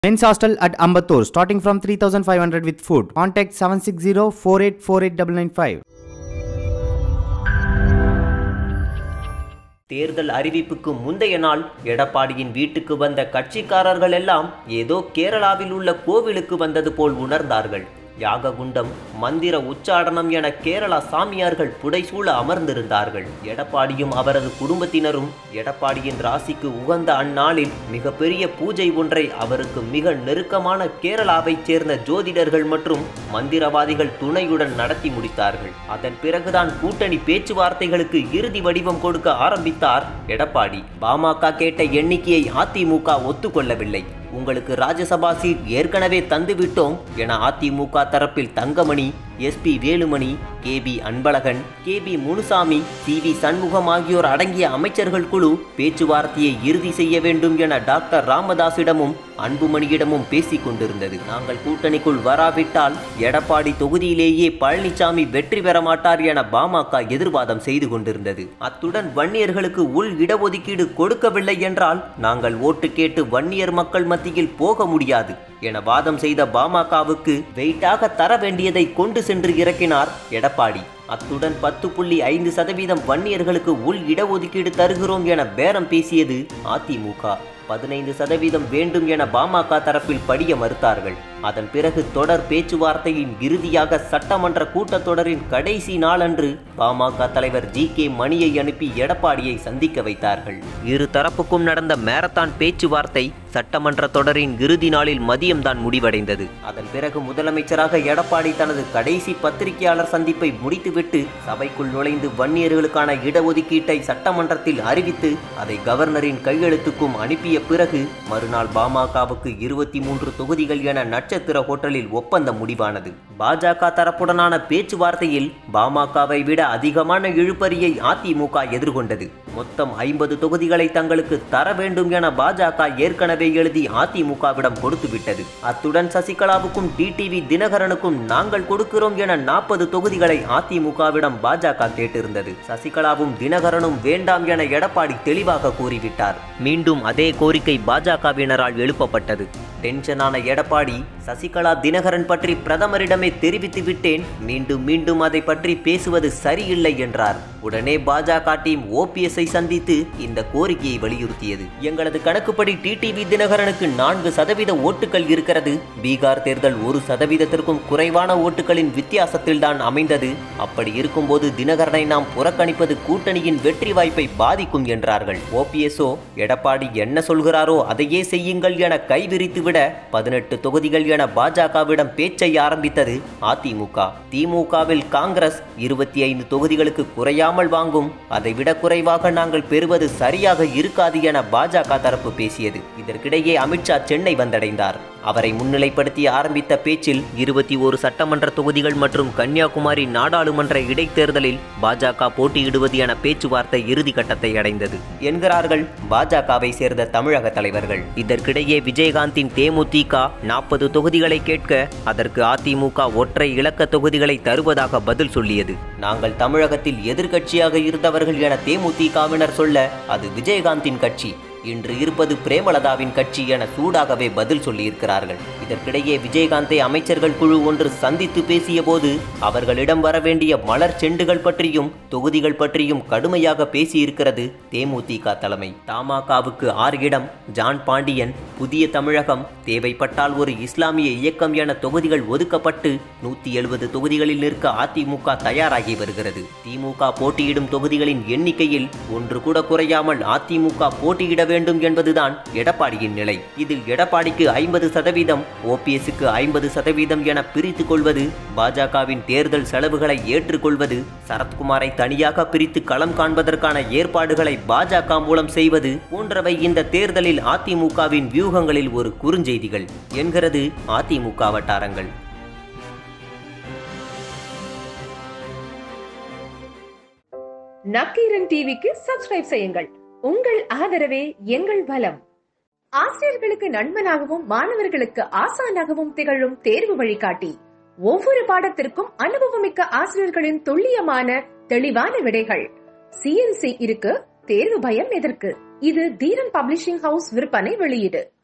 Men's hostel at Ambattur starting from 3500 with food. Contact 760 4848 தேர்தல் அறிவிப்புக்கு முந்தைய நாள் எடப்பாடியின் வீட்டுக்கு வந்த கட்சிக்காரர்கள் எல்லாம் ஏதோ கேரளாவில் உள்ள கோவிலுக்கு வந்தது போல் உணர்ந்தார்கள் யாககுண்டம் மந்திர உச்சாடனம் என கேரளா சாமியார்கள் புடைசூழ அமர்ந்திருந்தார்கள் எடப்பாடியும் அவரது குடும்பத்தினரும் எடப்பாடியின் ராசிக்கு உகந்த அந்நாளில் மிகப்பெரிய பூஜை ஒன்றை அவருக்கு மிக நெருக்கமான கேரளாவைச் சேர்ந்த ஜோதிடர்கள் மற்றும் மந்திரவாதிகள் துணையுடன் நடத்தி முடித்தார்கள் அதன் பிறகுதான் கூட்டணி பேச்சுவார்த்தைகளுக்கு இறுதி வடிவம் கொடுக்க ஆரம்பித்தார் எடப்பாடி பாமக கேட்ட எண்ணிக்கையை அதிமுக ஒத்துக்கொள்ளவில்லை உங்களுக்கு ராஜ்யசபா சீட் ஏற்கனவே தந்துவிட்டோம் என அதிமுக தரப்பில் Thangamani SP Velumani K P Anbazhagan K P Munusamy C V Shanmugam ஆகியோர் அடங்கிய அமைச்சர்கள் குழு பேச்சுவார்த்தையை இறுதி செய்ய வேண்டும் என டாக்டர் ராமதாசிடமும் அன்புமணியிடமும் பேசிக் கொண்டிருந்தது நாங்கள் கூட்டணிக்குள் வராவிட்டால் எடப்பாடி தொகுதியிலேயே பழனிசாமி வெற்றி பெற மாட்டார் என பாமக எதிர்வாதம் செய்து கொண்டிருந்தது அத்துடன் வன்னியர்களுக்கு உள் இடஒதுக்கீடு கொடுக்கவில்லை என்றால் நாங்கள் ஓட்டு கேட்டு வன்னியர் மக்கள் மத்தியில் போக முடியாது என வாதம் செய்த பாமகவுக்கு வெயிட்டாக தர வேண்டியதை கொண்டு சென்று இறக்கினார் எடப்பாடி அத்துடன் பத்து புள்ளி ஐந்து சதவீதம் வன்னியர்களுக்கு உள் இடஒதுக்கீடு தருகிறோம் என பேரம் பேசியது அதிமுக பதினைந்து சதவீதம் வேண்டும் என பாமக தரப்பில் படிய மறுத்தார்கள் அதன் பிறகு தொடர் பேச்சுவார்த்தையின் இறுதியாக சட்டமன்ற கூட்டத்தொடரின் கடைசி நாளன்று பாமக தலைவர் ஜி கே மணியை அனுப்பி எடப்பாடியை சந்திக்க வைத்தார்கள் இரு தரப்புக்கும் நடந்த மேரத்தான் பேச்சுவார்த்தை சட்டமன்ற தொடரின் இறுதி நாளில் மதியம்தான் முடிவடைந்தது அதன் பிறகு முதலமைச்சராக எடப்பாடி தனது கடைசி பத்திரிகையாளர் சந்திப்பை முடித்துவிட்டு சபைக்குள் நுழைந்து வன்னியர்களுக்கான இடஒதுக்கீட்டை சட்டமன்றத்தில் அறிவித்து அதை கவர்னரின் கையெழுத்துக்கும் அனுப்பிய பிறகு மறுநாள் பாமகவுக்கு இருபத்தி மூன்று தொகுதிகள் என நட்சத்திர ஹோட்டலில் ஒப்பந்தம் முடிவானது பாஜக தரப்புடனான பேச்சுவார்த்தையில் பாமகவை விட அதிகமான இழுபறியை அதிமுக எதிர்கொண்டது மொத்தம் ஐம்பது தொகுதிகளை தங்களுக்கு தர வேண்டும் என பாஜக ஏற்கனவே எழுதி அதிமுகவிடம் கொடுத்துவிட்டது அத்துடன் சசிகலாவுக்கும் டிடிவி தினகரனுக்கும் நாங்கள் கொடுக்கிறோம் என நாற்பது தொகுதிகளை அதிமுகவிடம் பாஜக கேட்டிருந்தது சசிகலாவும் தினகரனும் வேண்டாம் என எடப்பாடி தெளிவாக கூறிவிட்டார் மீண்டும் அதே கோரிக்கை பாஜகவினரால் எழுப்பப்பட்டது டென்ஷனான எடப்பாடி சசிகலா தினகரன் பற்றி பிரதமரிடமே தெரிவித்து விட்டேன் மீண்டும் மீண்டும் அதை பற்றி பேசுவது சரியில்லை என்றார் உடனே பாஜக டீம் ஓபிஎஸ்ஐ சந்தித்து இந்த கோரிக்கையை வலியுறுத்தியது எங்களது கணக்குப்படி டிடிவி தினகரனுக்கு நான்கு சதவீத ஓட்டுகள் இருக்கிறது பீகார் தேர்தல் ஒரு சதவீதத்திற்கும் குறைவான ஓட்டுகளின் வித்தியாசத்தில் தான் அமைந்தது அப்படி இருக்கும்போது தினகரனை நாம் புறக்கணிப்பது கூட்டணியின் வெற்றி வாய்ப்பை பாதிக்கும் என்றார்கள் ஓபிஎஸ்ஓ எடப்பாடி என்ன சொல்கிறாரோ அதையே செய்யுங்கள் என கைவிரித்துவிட பதினெட்டு தொகுதிகள் என பாஜகவிடம் பேச்சை ஆரம்பித்தது அதிமுக திமுகவில் காங்கிரஸ் இருபத்தி ஐந்து தொகுதிகளுக்கு குறையாமல் வாங்கும் அதைவிட குறைவாக நாங்கள் பெறுவது சரியாக இருக்காது என பாஜக தரப்பு பேசியது இதற்கிடையே அமித்ஷா சென்னை வந்தடைந்தார் அவரை முன்னிலைப்படுத்தி ஆரம்பித்த பேச்சில் இருபத்தி ஒரு சட்டமன்ற தொகுதிகள் மற்றும் கன்னியாகுமரி நாடாளுமன்ற இடைத்தேர்தலில் பாஜக போட்டியிடுவது என பேச்சுவார்த்தை இறுதி கட்டத்தை அடைந்தது என்கிறார்கள் பாஜகவை சேர்ந்த தமிழக தலைவர்கள் இதற்கிடையே விஜயகாந்தின் தேமுதிக நாற்பது தொகுதிகளை கேட்க அதற்கு அதிமுக ஒற்றை இலக்க தொகுதிகளை தருவதாக பதில் சொல்லியது நாங்கள் தமிழகத்தில் எதிர்க்கட்சியாக இருந்தவர்கள் என தேமுதிகவினர் சொல்ல அது விஜயகாந்தின் கட்சி இன்று இருப்பது பிரேமலதாவின் கட்சி என சூடாகவே பதில் சொல்லியிருக்கிறார்கள் இதற்கிடையே விஜயகாந்தை அமைச்சர்கள் குழு ஒன்று சந்தித்து பேசிய போது அவர்களிடம் வர வேண்டிய மலர் செண்டுகள் பற்றியும் தொகுதிகள் பற்றியும் கடுமையாக பேசியிருக்கிறது தேமுதிக தலைமை தமாகவுக்கு ஆறு இடம் ஜான் பாண்டியன் புதிய தமிழகம் தேவைப்பட்டால் ஒரு இஸ்லாமிய இயக்கம் என தொகுதிகள் ஒதுக்கப்பட்டு நூத்தி எழுபது தொகுதிகளில் நிற்க அதிமுக தயாராகி வருகிறது திமுக போட்டியிடும் தொகுதிகளின் எண்ணிக்கையில் ஒன்று கூட குறையாமல் அதிமுக போட்டியிட வேண்டும் என்பதுதான் எடப்பாடியின் நிலை இதில் எடப்பாடிக்கு ஐம்பது சதவீதம் ஓபிஎஸ்க்கு ஐம்பது சதவீதம் என பிரித்து கொள்வது பாஜகவின் தேர்தல் செலவுகளை ஏற்றுக்கொள்வது சரத்குமாரை தனியாக பிரித்து களம் காண்பதற்கான ஏற்பாடுகளை பாஜக மூலம் செய்வது போன்றவை இந்த தேர்தலில் அதிமுகவின் வியூகங்களில் ஒரு குறுஞ்செய்திகள் என்கிறது அதிமுக வட்டாரங்கள் நக்கீரன் டிவிக்கு சப்ஸ்கிரைப் செய்யுங்கள் உங்கள் ஆதரவே எங்கள் பலம் ஆசிரியர்களுக்கு நண்பனாகவும் மாணவர்களுக்கு ஆசானாகவும் திகழும் தேர்வு வழிகாட்டி ஒவ்வொரு பாடத்திற்கும் அனுபவமிக்க ஆசிரியர்களின் துல்லியமான தெளிவான விடைகள் சிஎன்சி இருக்கு தேர்வு பயம் எதற்கு இது தீரன் பப்ளிஷிங் ஹவுஸ் விற்பனை வெளியீடு